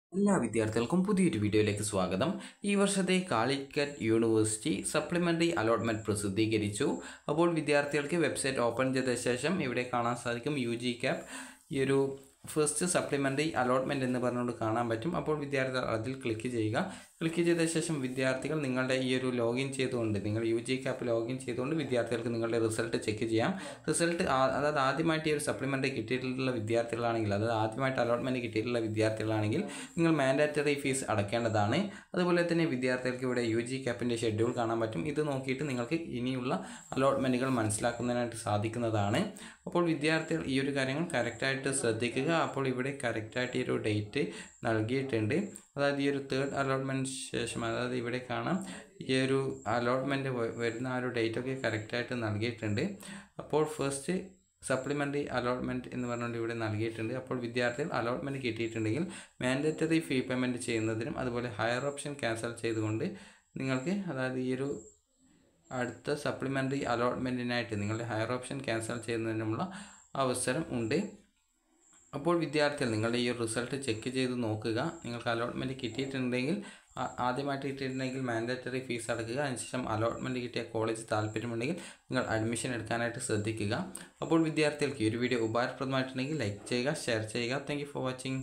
എല്ലാ വിദ്യാർത്ഥികൾക്കും പുതിയൊരു വീഡിയോയിലേക്ക് സ്വാഗതം ഈ വർഷത്തെ കാലിക്കറ്റ് യൂണിവേഴ്സിറ്റി സപ്ലിമെൻ്ററി അലോട്ട്മെൻറ്റ് പ്രസിദ്ധീകരിച്ചു അപ്പോൾ വിദ്യാർത്ഥികൾക്ക് വെബ്സൈറ്റ് ഓപ്പൺ ചെയ്ത ശേഷം ഇവിടെ കാണാൻ സാധിക്കും യു ജി ക്യാപ് ഈ ഒരു ഫസ്റ്റ് സപ്ലിമെൻ്ററി അലോട്ട്മെൻറ്റ് എന്ന് പറഞ്ഞുകൊണ്ട് കാണാൻ പറ്റും അപ്പോൾ വിദ്യാർത്ഥികൾ അതിൽ ക്ലിക്ക് ചെയ്യുക ക്ലിക്ക് ചെയ്ത ശേഷം വിദ്യാർത്ഥികൾ നിങ്ങളുടെ ഈ ഒരു ലോഗിൻ ചെയ്തുകൊണ്ട് നിങ്ങൾ യു ജി ക്യാപ്പ് ലോഗിൻ ചെയ്തുകൊണ്ട് വിദ്യാർത്ഥികൾക്ക് നിങ്ങളുടെ റിസൾട്ട് ചെക്ക് ചെയ്യാം റിസൾട്ട് അതായത് ആദ്യമായിട്ട് ഈ ഒരു സപ്ലിമെൻ്ററി കിട്ടിയിട്ടുള്ള വിദ്യാർത്ഥികളാണെങ്കിൽ അതായത് ആദ്യമായിട്ട് അലോട്ട്മെൻറ്റ് കിട്ടിയിട്ടുള്ള വിദ്യാർത്ഥികളാണെങ്കിൽ നിങ്ങൾ മാൻഡാറ്ററി ഫീസ് അടയ്ക്കേണ്ടതാണ് അതുപോലെ തന്നെ വിദ്യാർത്ഥികൾക്ക് ഇവിടെ യു ജി ക്യാപ്പിൻ്റെ ഷെഡ്യൂൾ കാണാൻ പറ്റും ഇത് നോക്കിയിട്ട് നിങ്ങൾക്ക് ഇനിയുള്ള അലോട്ട്മെൻറ്റുകൾ മനസ്സിലാക്കുന്നതിനായിട്ട് സാധിക്കുന്നതാണ് അപ്പോൾ വിദ്യാർത്ഥികൾ ഈ ഒരു കാര്യങ്ങൾ കറക്റ്റായിട്ട് ശ്രദ്ധിക്കുക അപ്പോൾ ഇവിടെ കറക്റ്റായിട്ട് ഈ ഒരു ഡേറ്റ് നൽകിയിട്ടുണ്ട് അതായത് ഈ ഒരു തേർഡ് അലോട്ട്മെൻറ്റ് ശേഷം അതായത് ഇവിടെ കാണാം ഈ ഒരു അലോട്ട്മെൻറ്റ് വരുന്ന ആ ഒരു ഡേറ്റൊക്കെ കറക്റ്റായിട്ട് നൽകിയിട്ടുണ്ട് അപ്പോൾ ഫസ്റ്റ് സപ്ലിമെൻ്ററി അലോട്ട്മെൻറ്റ് എന്ന് പറഞ്ഞുകൊണ്ട് ഇവിടെ നൽകിയിട്ടുണ്ട് അപ്പോൾ വിദ്യാർത്ഥികൾ അലോട്ട്മെൻറ്റ് കിട്ടിയിട്ടുണ്ടെങ്കിൽ മാൻഡറ്ററി ഫീ പേയ്മെൻറ്റ് ചെയ്യുന്നതിനും അതുപോലെ ഹയർ ഓപ്ഷൻ ക്യാൻസൽ ചെയ്തുകൊണ്ട് നിങ്ങൾക്ക് അതായത് ഈ ഒരു അടുത്ത സപ്ലിമെൻ്ററി അലോട്ട്മെൻറ്റിനായിട്ട് നിങ്ങളുടെ ഹയർ ഓപ്ഷൻ ക്യാൻസൽ ചെയ്യുന്നതിനുമുള്ള അവസരം ഉണ്ട് അപ്പോൾ വിദ്യാർത്ഥികൾ നിങ്ങളുടെ ഈ റിസൾട്ട് ചെക്ക് ചെയ്ത് നോക്കുക നിങ്ങൾക്ക് അലോട്ട്മെൻറ്റ് കിട്ടിയിട്ടുണ്ടെങ്കിൽ ആദ്യമായിട്ട് കിട്ടിയിട്ടുണ്ടെങ്കിൽ മാൻഡറ്ററി ഫീസ് അടക്കുക അതിനുശേഷം അലോട്ട്മെൻറ്റ് കിട്ടിയ കോളേജ് താല്പര്യമുണ്ടെങ്കിൽ നിങ്ങൾ അഡ്മിഷൻ എടുക്കാനായിട്ട് ശ്രദ്ധിക്കുക അപ്പോൾ വിദ്യാർത്ഥികൾക്ക് ഈ ഒരു വീഡിയോ ഉപകാരപ്രദമായിട്ടുണ്ടെങ്കിൽ ലൈക്ക് ചെയ്യുക ഷെയർ ചെയ്യുക താങ്ക് ഫോർ വാച്ചിങ്